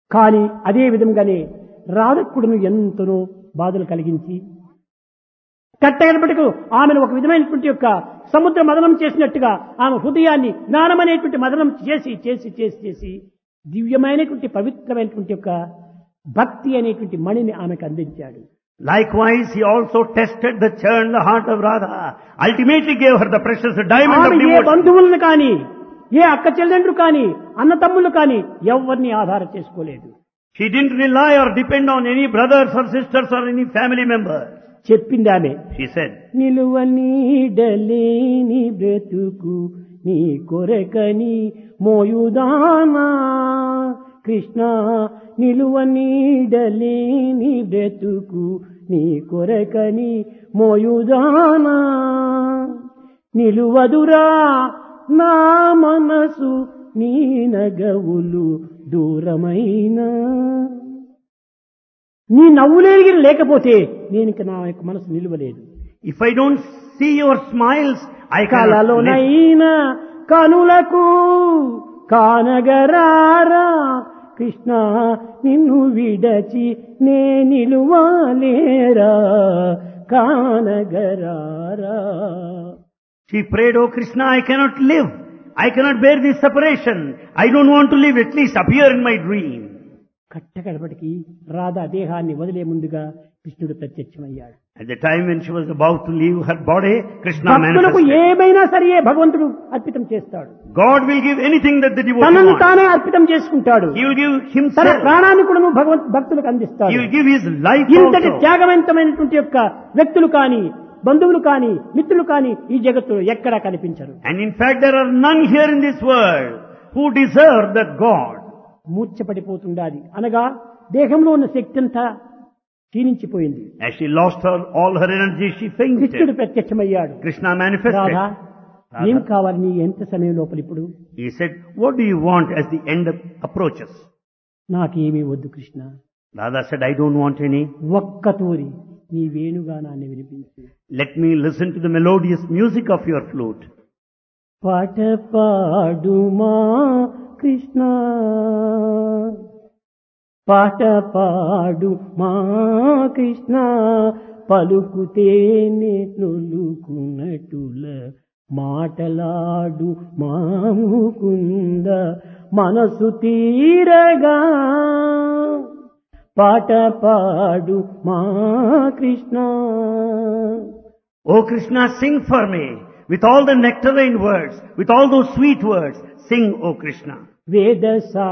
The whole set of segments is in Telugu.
కానీ అదే విధంగానే రాధకుడును ఎంతనో బాధలు కలిగించి కట్టగలపటికు ఆమెను ఒక విధమైనటువంటి యొక్క సముద్ర మదనం చేసినట్టుగా ఆమె హృదయాన్ని జ్ఞానం అనేటువంటి మదనం చేసి చేసి చేసి చేసి దివ్యమైనటువంటి పవిత్రమైనటువంటి యొక్క భక్తి అనేటువంటి మణిని ఆమెకు అందించాడు Likewise, he also tested the churn, the heart of Radha. Ultimately gave her the precious diamond of ఆమె ఏ devotion. బంధువులను కానీ ఏ అక్క చెల్లెండ్రు కానీ అన్న తమ్ముళ్ళు కానీ ఎవరిని ఆధార చేసుకోలేదు She didn't rely or depend on any brothers or sisters or any family members. చెప్పింది ఆమె She said, నిలువ నీడలేని బ్రతుకు నీ కొరకని మోయుదానా కృష్ణ నిలువ నీడలేని బ్రతుకు నీ కొరకని మోయుదానా నిలువదురా నా మనసు నీ నగవులు దూరమైనా నీ నవ్వులేగిన లేకపోతే నేను ఇక నా యొక్క మనసు నిలువలేదు if I don't see your smiles, I cannot live. కలలోనైనా కనులకు కానగరారా కృష్ణ నిన్ను విడచి నే నిలువలేరా కానగరారా She prayed, Oh Krishna, I cannot live. I cannot bear this separation. I don't want to live. At least appear in my dream. కట్టకడపటికి Radha దేహాన్ని వదిలే ముందుగా కృష్ణుడు ప్రత్యక్షమయ్యాడు At the time when she was about to leave her body, Krishna భక్తులకు manifested. ఏమైనా సరే భగవంతుడు అర్పితం చేస్తాడు God will give anything that the devotee తనను wants. తానే అర్పితం చేసుకుంటాడు He will give తన himself. ప్రాణాన్ని కూడా భగవంత్ భక్తులకు He అందిస్తాడు will give his life ఇంతటి also. త్యాగవంతమైనటువంటి యొక్క వ్యక్తులు కానీ బంధువులు కానీ మిత్రులు కానీ ఈ జగత్తులో ఎక్కడా కనిపించరు And in fact, there are none here in this world who deserve that God. మూర్ఛపడిపోతుండాది అనగా దేహంలో ఉన్న శక్తి అంతా క్షీణించిపోయింది As she lost her, all her energy, she కృష్ణుడు fainted. ప్రత్యక్షమయ్యాడు Krishna manifested. రాధా ఏం కావాలి నీ ఎంత సమయం లోపల ఇప్పుడు He said, what do you want as the end approaches? నాకేమీ వద్దు Krishna Radha said, I don't want any. ఒక్క తూరి నీ వేణుగానాన్ని వినిపించు Let me listen to the melodious music of your flute. పాట పాడుమా కృష్ణ పాట పాడు మా కృష్ణ పలుకుతేనే నొలుకునటుల మాటలాడు మాముకుంద మనసు తీరగా పాట పాడు మా Krishna Oh Krishna, sing for me with all the nectarine words, with all those sweet words. Sing, oh Krishna. వేద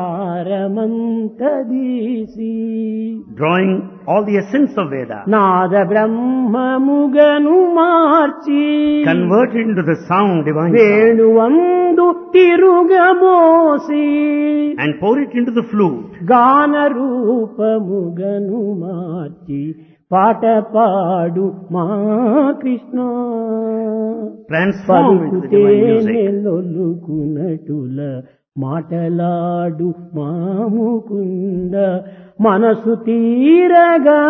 సారమంతదీసి Drawing all the essence of Veda, నాద బ్రహ్మముగను మార్చి converted into the sound, divine sound, వేణువందు తిరుగబోసి and pour it into the flute. గాన రూపముగను మార్చి పాట పాడు మా Krishna Transform into the divine పలుకుతేనే music. లొల్లుకునటుల మాటలాడు మాముకుంద మనసు తీరగా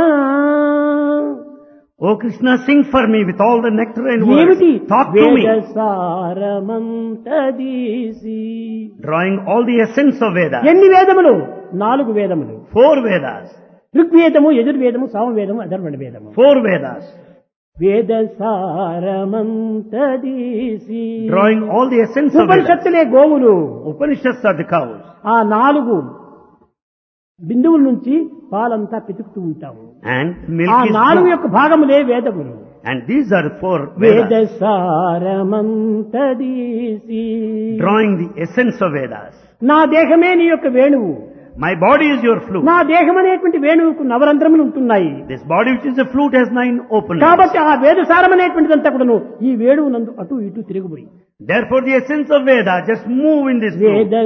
Oh Krishna, sing for me with all the nectarine words. ఏమిటి Talk to me. వేద సారమంతదీసి Drawing all the essence of Veda. ఎన్ని వేదములు నాలుగు వేదములు Four Vedas. ఋగ్వేదము యజుర్వేదము సామవేదము అధర్వణ వేదము Four Vedas. వేద సారమంతదీసి Drawing all the essence of Veda. ఉపనిషత్తులే గోవులు Upanishads are the cows. ఆ నాలుగు బిందువుల నుంచి పాలంతా పితుకుతూ ఉంటాము And milk ఆ is నాలుగు flowed. యొక్క భాగములే వేదములు And these are four వేద Vedas. సారమంతదీసి Drawing the essence of Vedas. నా దేహమే నీ యొక్క వేణువు My body is your flute. నా దేహం అనేటువంటి వేణువుకు నవరంధ్రములు ఉంటున్నాయి This body which is a flute has nine openings. కాబట్టి ఆ వేద సారం అనేటువంటిదంతా కూడాను ఈ వేణువు నందు అటు ఇటు తిరుగుబోయి Therefore the essence of Veda just move in this flute. వేద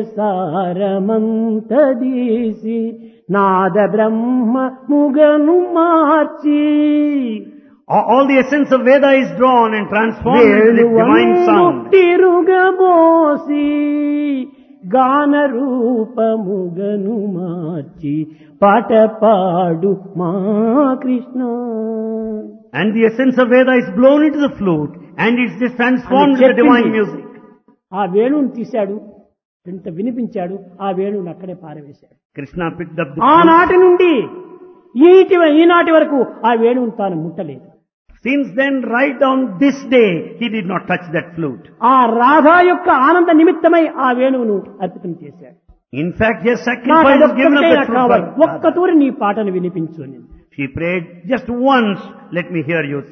సారమంతదీసి నాద బ్రహ్మ ముగను మార్చి All all the essence of Veda is drawn and transformed into this divine వేణువందు sound. తిరుగబోసి గాన రూపముగను మార్చి పాట పాడు మా Krishna And the essence of Veda is blown into the flute and it's just transformed And into the divine చెప్పింది. music. ఆ వేణువుని తీశాడు ఇంత వినిపించాడు ఆ వేణువుని అక్కడే పారవేశాడు Krishna picked up the flute. ఆనాటి నుండి ఈటి ఈనాటి వరకు ఆ వేణువును తాను ముట్టలేదు Since then, right down this day, he did not touch that flute. ఆ రాధా యొక్క ఆనంద నిమిత్తమై ఆ వేణువును అర్పితం చేశాడు In fact, yes, నాకు sacrifice was given up అదొక్కటే that నాకు flute. కావాలి for ఒక్క Radha. తూరి నీ పాటను వినిపించు అని She prayed just once, let me hear you